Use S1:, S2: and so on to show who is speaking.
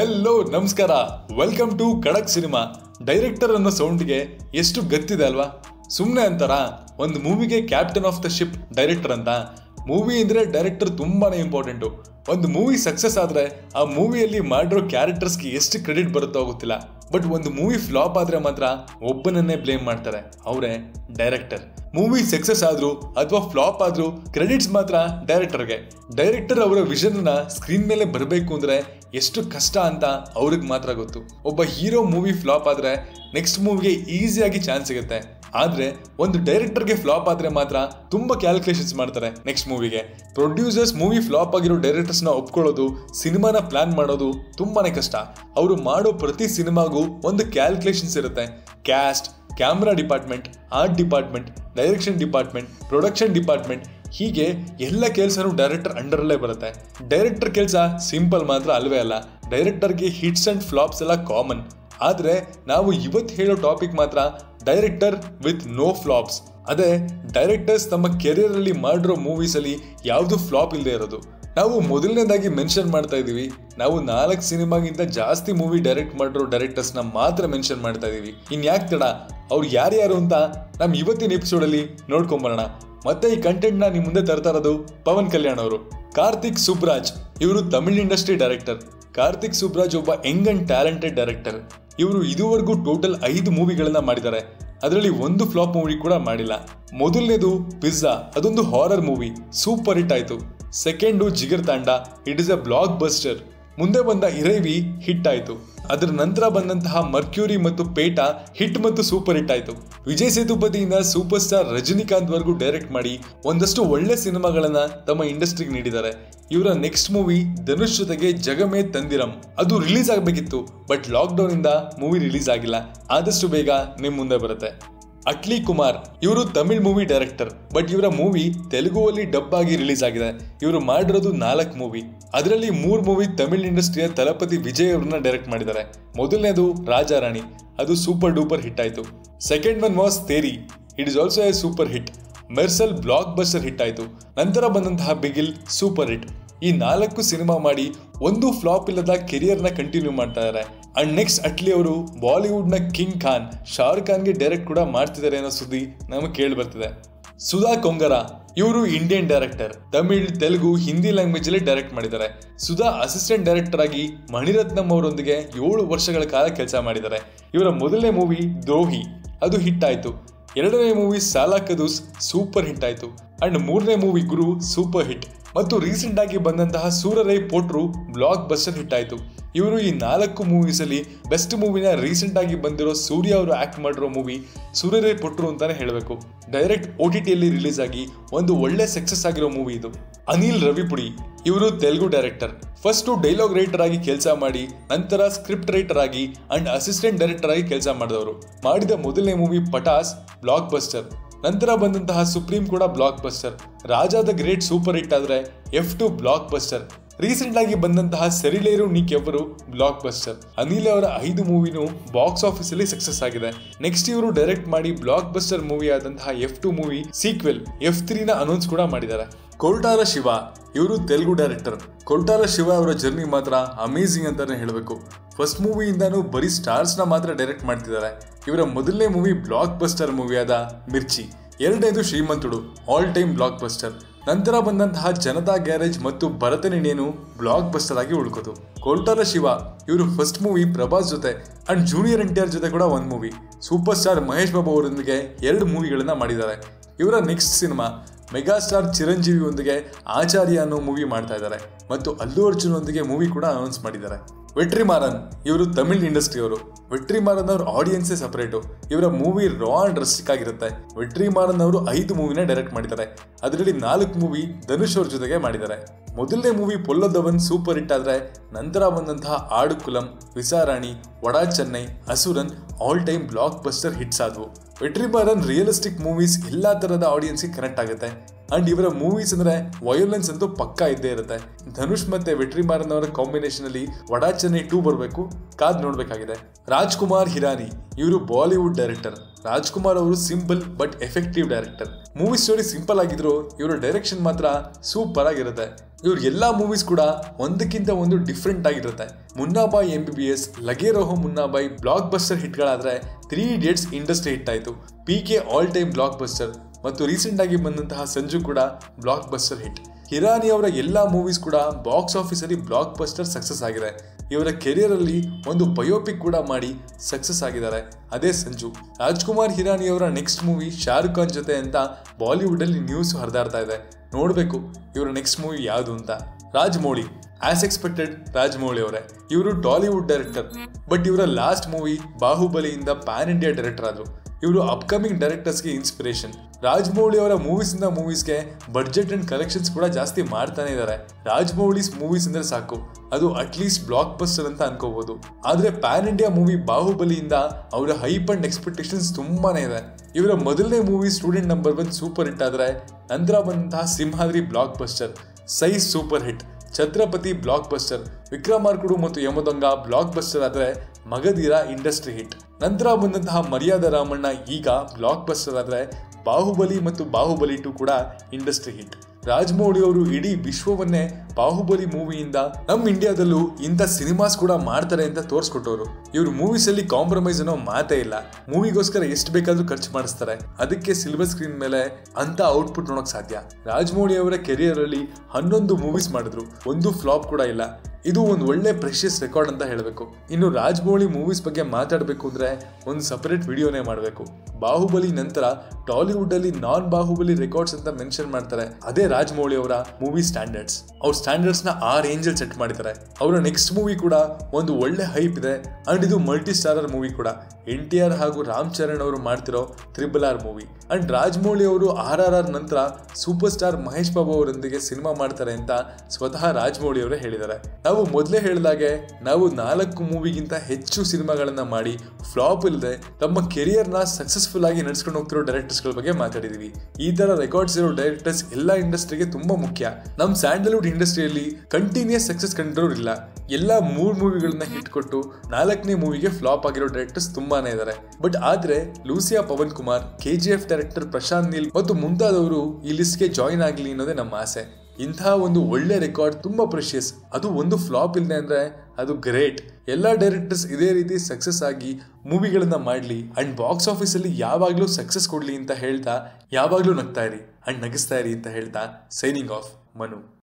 S1: hello ನಮಸ್ಕಾರ welcome to Khadak cinema director ಅನ್ನೋ ಸೌಂಡ್ಗೆ ಎಷ್ಟು ಗತ್ತಿದೆ ಅಲ್ವಾ ಸುಮ್ಮನೆ ಅಂತಾರ ಒಂದು ಮೂವಿಗೆ captain of the ship director ಅಂತ ಮೂವಿ ಅಂದ್ರೆ ಡೈರೆಕ್ಟರ್ ತುಂಬಾನೇ ಇಂಪಾರ್ಟೆಂಟು ಒಂದು ಮೂವಿ ಸಕ್ಸಸ್ ಆದ್ರೆ ಆ ಮೂವಿಯಲ್ಲಿ ಮಾಡಿರೋ ಕ್ಯಾರೆಕ್ಟರ್ಸ್ಗೆ ಎಷ್ಟು ಕ್ರೆಡಿಟ್ ಬರುತ್ತೋ ಗೊತ್ತಿಲ್ಲ ಬಟ್ ಒಂದು ಮೂವಿ ಫ್ಲಾಪ್ ಆದ್ರೆ ಮಾತ್ರ ಒಬ್ಬನನ್ನೇ ಬ್ಲೇಮ್ ಮಾಡ್ತಾರೆ ಅವರೇ ಡೈರೆಕ್ಟರ್ ಮೂವಿ ಸಕ್ಸಸ್ ಆದ್ರೂ ಅಥವಾ ಫ್ಲಾಪ್ ಆದ್ರೂ ಕ್ರೆಡಿಟ್ಸ್ ಮಾತ್ರ ಡೈರೆಕ್ಟರ್ಗೆ ಡೈರೆಕ್ಟರ್ ಅವರ ವಿಷನ್ ನ ಸ್ಕ್ರೀನ್ ಮೇಲೆ ಬರಬೇಕು ಅಂದ್ರೆ ಎಷ್ಟು ಕಷ್ಟ ಅಂತ ಅವ್ರಿಗೆ ಮಾತ್ರ ಗೊತ್ತು ಒಬ್ಬ ಹೀರೋ ಮೂವಿ ಫ್ಲಾಪ್ ಆದ್ರೆ ನೆಕ್ಸ್ಟ್ ಮೂವಿಗೆ ಈಸಿಯಾಗಿ ಚಾನ್ಸ್ ಸಿಗುತ್ತೆ ಆದ್ರೆ ಒಂದು ಡೈರೆಕ್ಟರ್ಗೆ ಫ್ಲಾಪ್ ಆದ್ರೆ ಮಾತ್ರ ತುಂಬಾ ಕ್ಯಾಲ್ಕುಲೇಷನ್ಸ್ ಮಾಡ್ತಾರೆ ನೆಕ್ಸ್ಟ್ ಮೂವಿಗೆ ಪ್ರೊಡ್ಯೂಸರ್ಸ್ ಮೂವಿ ಫ್ಲಾಪ್ ಆಗಿರೋ ಡೈರೆಕ್ಟರ್ಸ್ ನ ಒಪ್ಕೊಳ್ಳೋದು ಸಿನಿಮಾನ ಪ್ಲಾನ್ ಮಾಡೋದು ತುಂಬಾನೇ ಕಷ್ಟ ಅವರು ಮಾಡೋ ಪ್ರತಿ ಸಿನಿಮಾಗೂ ಒಂದು ಕ್ಯಾಲ್ಕುಲೇಷನ್ಸ್ ಇರುತ್ತೆ cast camera department art department direction department production department ಹೀಗೆ ಎಲ್ಲ ಕೆಲಸನೂ ಡೈರೆಕ್ಟರ್ ಅಂಡರಲ್ಲೇ ಬರುತ್ತೆ ಡೈರೆಕ್ಟರ್ ಕೆಲಸ ಸಿಂಪಲ್ ಮಾತ್ರ ಅಲ್ವೇ ಅಲ್ಲ ಡೈರೆಕ್ಟರ್ಗೆ ಹಿಟ್ಸ್ ಅಂಡ್ ಫ್ಲಾಪ್ಸ್ ಎಲ್ಲ ಕಾಮನ್ ಆದ್ರೆ ನಾವು ಇವತ್ತು ಹೇಳೋ ಟಾಪಿಕ್ ಮಾತ್ರ ಡೈರೆಕ್ಟರ್ ವಿತ್ ನೋ ಫ್ಲಾಪ್ಸ್ ಅದೇ ಡೈರೆಕ್ಟರ್ಸ್ ತಮ್ಮ ಕೆರಿಯರ್ ಅಲ್ಲಿ ಮಾಡಿರೋ ಮೂವೀಸ್ ಅಲ್ಲಿ ಯಾವುದು ಫ್ಲಾಪ್ ಇಲ್ಲದೆ ಇರೋದು ನಾವು ಮೊದಲನೇದಾಗಿ ಮೆನ್ಷನ್ ಮಾಡ್ತಾ ಇದೀವಿ ನಾವು ನಾಲ್ಕು ಸಿನಿಮಾಗಿಂತ ಜಾಸ್ತಿ ಮೂವಿ ಡೈರೆಕ್ಟ್ ಮಾಡಿರೋ ಡೈರೆಕ್ಟರ್ಸ್ ನ ಮಾತ್ರ ಮೆನ್ಷನ್ ಮಾಡ್ತಾ ಇದೀವಿ ಇನ್ ಯಾಕೆ ತಡ ಅವ್ರು ಯಾರ್ಯಾರು ಅಂತ ನಮ್ ಇವತ್ತಿನ ಎಪಿಸೋಡ್ ಅಲ್ಲಿ ನೋಡ್ಕೊಂಬರೋಣ ಮತ್ತೆ ಈ ಕಂಟೆಂಟ್ ನ ನಿಮ್ ಮುಂದೆ ತರ್ತಾ ಇರೋದು ಪವನ್ ಕಲ್ಯಾಣ್ ಅವರು ಕಾರ್ತಿಕ್ ಸುಬ್ರಾಜ್ ಇವರು ತಮಿಳ್ ಇಂಡಸ್ಟ್ರಿ ಡೈರೆಕ್ಟರ್ ಕಾರ್ತಿಕ್ ಸುಬ್ರಾಜ್ ಒಬ್ಬ ಯಂಗ್ ಅಂಡ್ ಟ್ಯಾಲೆಂಟೆಡ್ ಡೈರೆಕ್ಟರ್ ಇವರು ಇದುವರೆಗೂ ಟೋಟಲ್ ಐದು ಮೂವಿಗಳನ್ನ ಮಾಡಿದ್ದಾರೆ ಅದರಲ್ಲಿ ಒಂದು ಫ್ಲಾಪ್ ಮೂವಿ ಕೂಡ ಮಾಡಿಲ್ಲ ಮೊದಲನೇದು ಪಿಜ್ಜಾ ಅದೊಂದು ಹಾರರ್ ಮೂವಿ ಸೂಪರ್ ಹಿಟ್ ಆಯ್ತು second Jigarthanda it is a blockbuster ಮುಂದೆ ಬಂದ ಇರೇವಿ ಹಿಟ್ ಆಯ್ತು ಅದರ ನಂತರ ಬಂದಂತಹ ಮರ್ಕ್ಯೂರಿ ಮತ್ತು ಪೇಟ ಹಿಟ್ ಮತ್ತು ಸೂಪರ್ ಹಿಟ್ ಆಯ್ತು ವಿಜಯ್ ಸೇತುಪತಿಯಿಂದ ಸೂಪರ್ ಸ್ಟಾರ್ ರಜನಿಕಾಂತ್ ವರೆಗೂ ಡೈರೆಕ್ಟ್ ಮಾಡಿ ಒಂದಷ್ಟು ಒಳ್ಳೆ ಸಿನಿಮಾಗಳನ್ನ ತಮ್ಮ ಇಂಡಸ್ಟ್ರಿಗೆ ನೀಡಿದ್ದಾರೆ ಇವರ ನೆಕ್ಸ್ಟ್ ಮೂವಿ ಧನುಷ್ ಜೊತೆಗೆ ಜಗಮೇ ತಂದಿರಂ ಅದು ರಿಲೀಸ್ ಆಗಬೇಕಿತ್ತು ಬಟ್ ಲಾಕ್ಡೌನ್ ಇಂದ ಮೂವಿ ರಿಲೀಸ್ ಆಗಿಲ್ಲ ಆದಷ್ಟು ಬೇಗ ನಿಮ್ ಮುಂದೆ ಬರುತ್ತೆ ಅಟ್ಲಿ ಕುಮಾರ್ ಇವರು ತಮಿಳ್ ಮೂವಿ ಡೈರೆಕ್ಟರ್ ಬಟ್ ಇವರ ಮೂವಿ ತೆಲುಗುವಲ್ಲಿ ಡಬ್ ಆಗಿ ರಿಲೀಸ್ ಆಗಿದೆ ಇವರು ಮಾಡಿರೋದು ನಾಲ್ಕು ಮೂವಿ ಅದರಲ್ಲಿ ಮೂರ್ ಮೂವಿ ತಮಿಳ್ ಇಂಡಸ್ಟ್ರಿಯ ತಲಪತಿ ವಿಜಯ್ ಅವ್ರನ್ನ ಡೈರೆಕ್ಟ್ ಮಾಡಿದ್ದಾರೆ ಮೊದಲನೇದು ರಾಜಾರಾಣಿ ಅದು ಸೂಪರ್ ಡೂಪರ್ ಹಿಟ್ ಆಯ್ತು second one was Theri it is also a super hit Mersal blockbuster hit ಆಯ್ತು ನಂತರ ಬಂದಂತಹ ಬಿಗಿಲ್ ಸೂಪರ್ ಹಿಟ್ ಈ ನಾಲ್ಕು ಸಿನಿಮಾ ಮಾಡಿ ಒಂದು ಫ್ಲಾಪ್ ಇಲ್ಲದ ಕೆರಿಯರ್ನ ಕಂಟಿನ್ಯೂ ಮಾಡ್ತಾ ಇದ್ದಾರೆ ಅಂಡ್ ನೆಕ್ಸ್ಟ್ ಅಟ್ಲಿ ಅವರು ಬಾಲಿವುಡ್ ನ ಕಿಂಗ್ ಖಾನ್ ಶಾರುಖ್ ಖಾನ್ಗೆ ಡೈರೆಕ್ಟ್ ಕೂಡ ಮಾಡ್ತಿದ್ದಾರೆ ಅನ್ನೋ ಸುದ್ದಿ ನಮಗೆ ಕೇಳಿ ಬರ್ತಿದೆ ಸುಧಾ ಕೊಂಗರ ಇವರು Indian director Tamil Telugu Hindi language ಅಲ್ಲಿ ಡೈರೆಕ್ಟ್ ಮಾಡಿದ್ದಾರೆ ಸುಧಾ ಅಸಿಸ್ಟೆಂಟ್ ಡೈರೆಕ್ಟರ್ ಆಗಿ ಮಣಿರತ್ನಂ ಅವರೊಂದಿಗೆ ಏಳು ವರ್ಷಗಳ ಕಾಲ ಕೆಲಸ ಮಾಡಿದ್ದಾರೆ ಇವರ ಮೊದಲನೇ ಮೂವಿ ದ್ರೋಹಿ ಅದು ಹಿಟ್ ಆಯ್ತು ಎರಡನೇ ಮೂವಿ ಸಾಲಾಕದೂಸ್ ಸೂಪರ್ ಹಿಟ್ ಆಯ್ತು ಅಂಡ್ ಮೂರನೇ ಮೂವಿ ಗುರು ಸೂಪರ್ ಹಿಟ್ ಮತ್ತು ರೀಸೆಂಟ್ ಆಗಿ ಬಂದಂತಹ Soorarai Pottru blockbuster hit ಆಯ್ತು ಇವರು ಈ ನಾಲ್ಕು ಮೂವೀಸ್ ಅಲ್ಲಿ ಬೆಸ್ಟ್ ಮೂವಿನ ರೀಸೆಂಟ್ ಆಗಿ ಬಂದಿರೋ ಸೂರ್ಯ ಅವರು ಆಕ್ಟ್ ಮಾಡಿರೋ ಮೂವಿ ಸೂರ್ಯರೈ ಪೊಟ್ರು ಅಂತಾನೆ ಹೇಳಬೇಕು ಡೈರೆಕ್ಟ್ ಓ ಟಿ ಟಿಯಲ್ಲಿ ರಿಲೀಸ್ ಆಗಿ ಒಂದು ಒಳ್ಳೆ ಸಕ್ಸಸ್ ಆಗಿರೋ ಮೂವಿ ಇದು ಅನಿಲ್ ರವಿಪುಡಿ ಇವರು Telugu director first dialogue writer ಆಗಿ ಕೆಲಸ ಮಾಡಿ ನಂತರ ಸ್ಕ್ರಿಪ್ಟ್ ರೈಟರ್ ಆಗಿ ಅಂಡ್ ಅಸಿಸ್ಟೆಂಟ್ ಡೈರೆಕ್ಟರ್ ಆಗಿ ಕೆಲಸ ಮಾಡಿದವರು ಮಾಡಿದ ಮೊದಲನೇ ಮೂವಿ ಪಟಾಸ್ ಬ್ಲಾಕ್ ಬಸ್ಟರ್ ನಂತರ ಬಂದಂತಹ ಸುಪ್ರೀಂ ಕೂಡ blockbuster Raja the great super hit ಆದ್ರೆ F two blockbuster recent ಆಗಿ ಬಂದಂತಹ ಸೆರಿಲೇರು ನೀಕೆವರು ಬ್ಲಾಕ್ ಬಸ್ಟರ್ ಅನಿಲ್ ಅವರ ಐದು ಮೂವಿನೂ ಬಾಕ್ಸ್ ಆಫೀಸ್ ಅಲ್ಲಿ ಸಕ್ಸಸ್ ಆಗಿದೆ ನೆಕ್ಸ್ಟ್ ಇವರು ಡೈರೆಕ್ಟ್ ಮಾಡಿ ಬ್ಲಾಕ್ ಬಸ್ಟರ್ ಮೂವಿ ಆದಂತಹ F two movie sequel F ನ ಅನೌನ್ಸ್ ಕೂಡ ಮಾಡಿದ್ದಾರೆ ಕೊಲ್ಟಾರ ಶಿವ ಇವರು ತೆಲುಗು ಡೈರೆಕ್ಟರ್ ಕೊಲ್ಟಾರ ಶಿವ ಅವರ ಜರ್ನಿ ಮಾತ್ರ ಅಮೇಸಿಂಗ್ ಅಂತಾನೆ ಹೇಳಬೇಕು ಫಸ್ಟ್ ಮೂವಿಯಿಂದಾನು ಬರೀ ಸ್ಟಾರ್ಸ್ ನ ಮಾತ್ರ ಡೈರೆಕ್ಟ್ ಮಾಡ್ತಿದ್ದಾರೆ ಇವರ ಮೊದಲನೇ ಮೂವಿ ಬ್ಲಾಕ್ ಬಸ್ಟರ್ ಮೂವಿಯಾದ ಮಿರ್ಚಿ ಎರಡನೇದು Srimanthudu all time blockbuster ನಂತರ ಬಂದಂತಹ ಜನತಾ ಗ್ಯಾರೇಜ್ ಮತ್ತು ಭರತನಿಣಿಯನು ಬ್ಲಾಕ್ ಬಸ್ಟರ್ ಆಗಿ ಉಳ್ಕೋದು ಕೋಲ್ಟಾರ ಶಿವ ಇವರು ಫಸ್ಟ್ ಮೂವಿ ಪ್ರಭಾಸ್ ಜೊತೆ and junior N T R ಜೊತೆ ಕೂಡ ಒಂದು movie super star Mahesh Babu ಅವರೊಂದಿಗೆ ಎರಡು ಮೂವಿಗಳನ್ನ ಮಾಡಿದ್ದಾರೆ ಇವರ ನೆಕ್ಸ್ಟ್ ಸಿನಿಮಾ ಮೆಗಾಸ್ಟಾರ್ ಚಿರಂಜೀವಿಯೊಂದಿಗೆ ಆಚಾರ್ಯ ಅನ್ನೋ ಮೂವಿ ಮಾಡ್ತಾ ಇದ್ದಾರೆ ಮತ್ತು ಅಲ್ಲು ಅರ್ಜುನ್ ಒಂದಿಗೆ ಮೂವಿ ಕೂಡ ಅನೌನ್ಸ್ ಮಾಡಿದ್ದಾರೆ ವೆಟ್ರಿ ಮಾರನ್ ಇವರು ತಮಿಳ್ ಇಂಡಸ್ಟ್ರಿ ಅವರು ವೆಟ್ರಿ ಮಾರನ್ ಅವ್ರ ಆಡಿಯನ್ಸೇ ಸಪರೇಟು ಇವರ ಮೂವಿ ರಾ ಅಂಡ್ ರಸ್ಟಿಕ್ ಆಗಿರುತ್ತೆ ವೆಟ್ರಿ ಮಾರನ್ ಅವರು ಐದು ಮೂವಿನ ಡೈರೆಕ್ಟ್ ಮಾಡಿದ್ದಾರೆ ಅದರಲ್ಲಿ ನಾಲ್ಕು ಮೂವಿ ಧನುಷ್ ಅವ್ರ ಜೊತೆಗೆ ಮಾಡಿದ್ದಾರೆ ಮೊದಲನೇ ಮೂವಿ ಪೊಲ್ಲದವನ್ ಸೂಪರ್ ಹಿಟ್ ಆದ್ರೆ ನಂತರ ಬಂದಂತಹ Aadukalam Visaranai Vada Chennai Asuran all time blockbuster hits ಆದವು ವೆಟ್ರಿ ಮಾರನ್ ರಿಯಲಿಸ್ಟಿಕ್ ಮೂವೀಸ್ ಎಲ್ಲಾ ತರದ ಆಡಿಯನ್ಸ್ಗೆ ಕನೆಕ್ಟ್ ಆಗುತ್ತೆ ಅಂಡ್ ಇವರ ಮೂವೀಸ್ ಅಂದ್ರೆ ವಯೋಲೆನ್ಸ್ ಅಂತೂ ಪಕ್ಕಾ ಇದ್ದೇ ಇರುತ್ತೆ ಧನುಷ್ ಮತ್ತೆ ವೆಟ್ರಿ ಮಾರನ್ ಅವರ ಕಾಂಬಿನೇಷನ್ ಅಲ್ಲಿ ವಡಾ ಚೆನ್ನೈ ಟೂ ಬರಬೇಕು ಕಾದ್ ನೋಡ್ಬೇಕಾಗಿದೆ ರಾಜ್ಕುಮಾರ್ ಹಿರಾನಿ ಇವರು ಬಾಲಿವುಡ್ ಡೈರೆಕ್ಟರ್ ರಾಜ್ಕುಮಾರ್ ಅವರು simple but effective director movie story simple ಆಗಿದ್ರು ಇವರ ಡೈರೆಕ್ಷನ್ ಮಾತ್ರ ಸೂಪರ್ ಆಗಿರುತ್ತೆ ಇವ್ರ ಎಲ್ಲಾ ಮೂವೀಸ್ ಕೂಡ ಒಂದಕ್ಕಿಂತ ಒಂದು ಡಿಫ್ರೆಂಟ್ ಆಗಿರುತ್ತೆ Munnabhai M B B S Lage Raho Munnabhai blockbuster ಹಿಟ್ಗಳಾದ್ರೆ ತ್ರೀ ಇಡಿಯಟ್ಸ್ ಇಂಡಸ್ಟ್ರಿ ಹಿಟ್ ಆಯಿತು P K all time blockbuster ಮತ್ತು ರೀಸೆಂಟ್ ಆಗಿ ಬಂದಂತಹ ಸಂಜು ಕೂಡ ಬ್ಲಾಕ್ ಬಸ್ಟರ್ ಹಿಟ್ ಹಿರಾನಿ ಅವರ ಎಲ್ಲಾ ಮೂವೀಸ್ ಕೂಡ ಬಾಕ್ಸ್ ಆಫೀಸ್ ಅಲ್ಲಿ ಬ್ಲಾಕ್ ಬಸ್ಟರ್ ಸಕ್ಸಸ್ ಆಗಿದೆ ಇವರ ಕೆರಿಯರ್ ಅಲ್ಲಿ ಒಂದು ಬಯೋಪಿಕ್ ಕೂಡ ಮಾಡಿ ಸಕ್ಸಸ್ ಆಗಿದ್ದಾರೆ ಅದೇ ಸಂಜು ರಾಜ್ಕುಮಾರ್ ಹಿರಾನಿ ಅವರ ನೆಕ್ಸ್ಟ್ ಮೂವಿ ಶಾರುಖ್ ಖಾನ್ ಜೊತೆ ಅಂತ ಬಾಲಿವುಡ್ ಅಲ್ಲಿ ನ್ಯೂಸ್ ಹರಿದಾಡ್ತಾ ಇದೆ ನೋಡ್ಬೇಕು ಇವರ ನೆಕ್ಸ್ಟ್ ಮೂವಿ ಯಾವುದು ಅಂತ ರಾಜಮೌಳಿ ಆಸ್ ಎಕ್ಸ್ಪೆಕ್ಟೆಡ್ ರಾಜಮೌಳಿ ಅವರೇ ಇವರು ಟಾಲಿವುಡ್ ಡೈರೆಕ್ಟರ್ ಬಟ್ ಇವರ ಲಾಸ್ಟ್ ಮೂವಿ ಬಾಹುಬಲಿಯಿಂದ ಪ್ಯಾನ್ ಇಂಡಿಯಾ ಡೈರೆಕ್ಟರ್ ಆದ್ರು ಇವರು ಅಪ್ಕಮಿಂಗ್ ಡೈರೆಕ್ಟರ್ಸ್ಗೆ ಇನ್ಸ್ಪಿರೇಷನ್ ರಾಜಮೌಳಿ ಅವರ ಮೂವೀಸ್ ಇಂದ ಮೂವೀಸ್ಗೆ ಬಡ್ಜೆಟ್ ಅಂಡ್ ಕಲೆಕ್ಷನ್ಸ್ ಕೂಡ ಜಾಸ್ತಿ ಮಾಡ್ತಾನೆ ಇದ್ದಾರೆ ರಾಜಮೌಳಿಸ್ ಮೂವೀಸ್ ಅಂದ್ರೆ ಸಾಕು ಅದು ಅಟ್ಲೀಸ್ಟ್ ಬ್ಲಾಕ್ ಬಸ್ಟರ್ ಅಂತ ಅನ್ಕೋಬಹುದು ಆದ್ರೆ ಪ್ಯಾನ್ ಇಂಡಿಯಾ ಮೂವಿ ಬಾಹುಬಲಿಯಿಂದ ಅವರ ಹೈಪ್ ಅಂಡ್ ಎಕ್ಸ್ಪೆಕ್ಟೇಷನ್ಸ್ ತುಂಬಾನೇ ಇದೆ ಇವರ ಮೊದಲನೇ movie student number one super hit ಆದ್ರೆ ನಂತರ ಬಂದಂತಹ Simhadri blockbuster size super hit Chatrapathi blockbuster Vikramarkudu ಮತ್ತು ಯಮದೊಂಗ ಬ್ಲಾಕ್ ಬಸ್ಟರ್ ಆದ್ರೆ ಮಗಧೀರ ಇಂಡಸ್ಟ್ರಿ ಹಿಟ್ ನಂತರ ಬಂದಂತಹ ಮರ್ಯಾದ ರಾಮಣ್ಣ ಈಗ ಬ್ಲಾಕ್ ಬಸ್ಟರ್ ಆದ್ರೆ ಬಾಹುಬಲಿ ಮತ್ತು ಬಾಹುಬಲಿ ಟು ಕೂಡ ಇಂಡಸ್ಟ್ರಿ ಹಿಟ್ ರಾಜಮೌಳಿ ಅವರು ಇಡೀ ವಿಶ್ವವನ್ನೇ ಬಾಹುಬಲಿ ಮೂವಿಯಿಂದ ನಮ್ಮ ಇಂಡಿಯಾದಲ್ಲೂ ಇಂಥ ಸಿನಿಮಾಸ್ ಕೂಡ ಮಾಡ್ತಾರೆ ಅಂತ ತೋರಿಸ್ಕೊಟ್ಟವರು ಇವ್ರ ಮೂವೀಸ್ ಅಲ್ಲಿ ಕಾಂಪ್ರಮೈಸ್ ಅನ್ನೋ ಮಾತೇ ಇಲ್ಲ ಮೂವಿಗೋಸ್ಕರ ಎಷ್ಟು ಬೇಕಾದ್ರೂ ಖರ್ಚು ಮಾಡಿಸ್ತಾರೆ ಅದಕ್ಕೆ ಸಿಲ್ವರ್ ಸ್ಕ್ರೀನ್ ಮೇಲೆ ಅಂತ ಔಟ್ಪುಟ್ ನೋಡಕ್ ಸಾಧ್ಯ ರಾಜಮೌಳಿ ಅವರ ಕೆರಿಯರ್ ಅಲ್ಲಿ ಹನ್ನೊಂದು ಮೂವೀಸ್ ಮಾಡಿದ್ರು ಒಂದು ಫ್ಲಾಪ್ ಕೂಡ ಇಲ್ಲ ಇದು ಒಂದು ಒಳ್ಳೆ ಪ್ರೆಷಿಯಸ್ ರೆಕಾರ್ಡ್ ಅಂತ ಹೇಳಬೇಕು ಇನ್ನು ರಾಜಮೌಳಿ ಮೂವೀಸ್ ಬಗ್ಗೆ ಮಾತಾಡಬೇಕು ಅಂದ್ರೆ ಒಂದು ಸಪರೇಟ್ ವಿಡಿಯೋನೇ ಮಾಡಬೇಕು ಬಾಹುಬಲಿ ನಂತರ ಟಾಲಿವುಡ್ ಅಲ್ಲಿ ನಾನ್ ಬಾಹುಬಲಿ ರೆಕಾರ್ಡ್ಸ್ ಅಂತ ಮೆನ್ಷನ್ ಮಾಡ್ತಾರೆ ಅದೇ ರಾಜಮೌಳಿ ಅವರ ಮೂವಿ ಸ್ಟ್ಯಾಂಡರ್ಡ್ಸ್ ಅವ್ರ ಸ್ಟ್ಯಾಂಡರ್ಡ್ಸ್ ನ ಆ ರೇಂಜ್ ಅಲ್ಲಿ ಸೆಟ್ ಮಾಡಿದ್ದಾರೆ ಅವರ ನೆಕ್ಸ್ಟ್ ಮೂವಿ ಕೂಡ ಒಂದು ಒಳ್ಳೆ ಹೈಪ್ ಇದೆ ಅಂಡ್ ಇದು ಮಲ್ಟಿ ಸ್ಟಾರರ್ ಮೂವಿ ಕೂಡ ಎನ್ ಟಿ ಆರ್ ಹಾಗೂ ರಾಮ್ ಚರಣ್ ಅವರು ಮಾಡ್ತಿರೋ triple R movie and Rajamouli ಅವರು ಆರ್ ಆರ್ ಆರ್ ನಂತರ ಸೂಪರ್ ಸ್ಟಾರ್ ಮಹೇಶ್ ಬಾಬು ಅವರೊಂದಿಗೆ ಸಿನಿಮಾ ಮಾಡ್ತಾರೆ ಅಂತ ಸ್ವತಃ ರಾಜಮೌಳಿ ಅವರೇ ಹೇಳಿದ್ದಾರೆ ನಾವು ಮೊದಲೇ ಹೇಳಿದಾಗೆ ನಾವು ನಾಲ್ಕು ಮೂವಿಗಿಂತ ಹೆಚ್ಚು ಸಿನಿಮಾಗಳನ್ನ ಮಾಡಿ ಫ್ಲಾಪ್ ಇಲ್ಲದೆ ತಮ್ಮ ಕೆರಿಯರ್ನ ಸಕ್ಸಸ್ಫುಲ್ ಆಗಿ ನಡ್ಸ್ಕೊಂಡು ಹೋಗ್ತಿರೋ ಡೈರೆಕ್ಟರ್ಸ್ಗಳ ಬಗ್ಗೆ ಮಾತಾಡಿದೀವಿ ಈ ತರ ರೆಕಾರ್ಡ್ಸ್ ಇರೋ ಡೈರೆಕ್ಟರ್ಸ್ ಎಲ್ಲ ಇಂಡಸ್ಟ್ರಿಗೆ ತುಂಬಾ ಮುಖ್ಯ ನಮ್ಮ ಸ್ಯಾಂಡಲ್ವುಡ್ ಇಂಡಸ್ಟ್ರಿಯಲ್ಲಿ ಕಂಟಿನ್ಯೂಸ್ ಸಕ್ಸಸ್ ಕಂಡಿರೋರು ಇಲ್ಲ ಎಲ್ಲ ಮೂರ್ ಮೂವಿಗಳನ್ನ ಹಿಟ್ ಕೊಟ್ಟು ನಾಲ್ಕನೇ ಮೂವಿಗೆ ಫ್ಲಾಪ್ ಆಗಿರೋ ಡೈರೆಕ್ಟರ್ಸ್ ತುಂಬಾನೇ ಇದ್ದಾರೆ ಬಟ್ ಆದ್ರೆ Lucia Pavan Kumar K G F director Prashanth Neel ಮತ್ತು ಮುಂತಾದವರು ಈ ಲಿಸ್ಟ್ಗೆ ಜಾಯಿನ್ ಆಗಲಿ ಅನ್ನೋದೇ ನಮ್ಮ ಆಸೆ ಇಂತಹ ಒಂದು ಒಳ್ಳೆ ರೆಕಾರ್ಡ್ ತುಂಬಾ ಪ್ರೆಷಿಯಸ್ ಅದು ಒಂದು ಫ್ಲಾಪ್ ಇಲ್ಲದೆ ಅಂದ್ರೆ ಅದು ಗ್ರೇಟ್ ಎಲ್ಲ ಡೈರೆಕ್ಟರ್ಸ್ ಇದೇ ರೀತಿ ಸಕ್ಸಸ್ ಆಗಿ ಮೂವಿಗಳನ್ನ ಮಾಡಲಿ ಅಂಡ್ ಬಾಕ್ಸ್ ಆಫೀಸ್ ಅಲ್ಲಿ ಯಾವಾಗ್ಲೂ ಸಕ್ಸಸ್ ಕೊಡ್ಲಿ ಅಂತ ಹೇಳ್ತಾ ಯಾವಾಗ್ಲೂ ನಗ್ತಾ ಇರಿ ಅಂಡ್ ನಗಿಸ್ತಾ ಇರಿ ಅಂತ ಹೇಳ್ತಾ ಸೈನಿಂಗ್ ಆಫ್ ಮನು